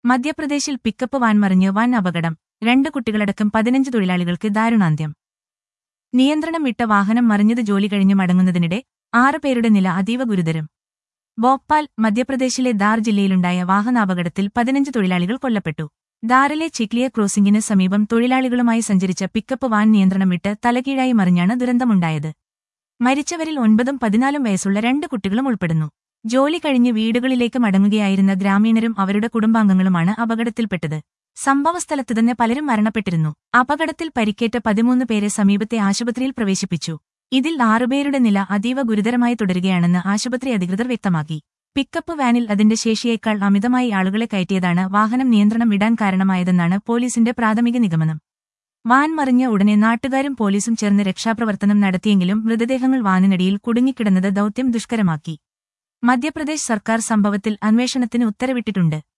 മധ്യപ്രദേശിൽ pickup van മറിഞ്ഞ് വൻ അപകടം രണ്ട് കുട്ടികളടക്കം പതിനഞ്ച് തൊഴിലാളികൾക്ക് ദാരുണാന്ത്യം നിയന്ത്രണം വിട്ട വാഹനം മറിഞ്ഞത് ജോലി കഴിഞ്ഞ് മടങ്ങുന്നതിനിടെ ആറ് പേരുടെ നില അതീവ ഗുരുതരം ഭോപ്പാൽ മധ്യപ്രദേശിലെ ദാർ ജില്ലയിലുണ്ടായ വാഹനാപകടത്തിൽ പതിനഞ്ച് തൊഴിലാളികൾ കൊല്ലപ്പെട്ടു ദാറിലെ ചിക്ലിയ ക്രോസിംഗിന് സമീപം തൊഴിലാളികളുമായി സഞ്ചരിച്ച പിക്കപ്പ് വാൻ നിയന്ത്രണം വിട്ട് തലകീഴായി മറിഞ്ഞാണ് ദുരന്തമുണ്ടായത് മരിച്ചവരിൽ ഒൻപതും പതിനാലും വയസ്സുള്ള രണ്ട് കുട്ടികളും ഉൾപ്പെടുന്നു ജോലി കഴിഞ്ഞ് വീടുകളിലേക്ക് മടങ്ങുകയായിരുന്ന ഗ്രാമീണരും അവരുടെ കുടുംബാംഗങ്ങളുമാണ് അപകടത്തിൽപ്പെട്ടത് സംഭവസ്ഥലത്ത് തന്നെ പലരും മരണപ്പെട്ടിരുന്നു അപകടത്തിൽ പരിക്കേറ്റ പതിമൂന്ന് പേരെ സമീപത്തെ ആശുപത്രിയിൽ പ്രവേശിപ്പിച്ചു ഇതിൽ ആറുപേരുടെ നില അതീവ ഗുരുതരമായി തുടരുകയാണെന്ന് ആശുപത്രി അധികൃതർ വ്യക്തമാക്കി പിക്കപ്പ് വാനിൽ അതിന്റെ ശേഷിയേക്കാൾ അമിതമായി ആളുകളെ കയറ്റിയതാണ് വാഹനം നിയന്ത്രണം വിടാൻ കാരണമായതെന്നാണ് പോലീസിന്റെ പ്രാഥമിക നിഗമനം വാൻ മറിഞ്ഞ ഉടനെ നാട്ടുകാരും പോലീസും ചേർന്ന് രക്ഷാപ്രവർത്തനം നടത്തിയെങ്കിലും മൃതദേഹങ്ങൾ വാനിനടിയിൽ കുടുങ്ങിക്കിടന്നത് ദൌത്യം ദുഷ്കരമാക്കി മധ്യപ്രദേശ് സർക്കാർ സംഭവത്തിൽ അന്വേഷണത്തിന് ഉത്തരവിട്ടിട്ടുണ്ട്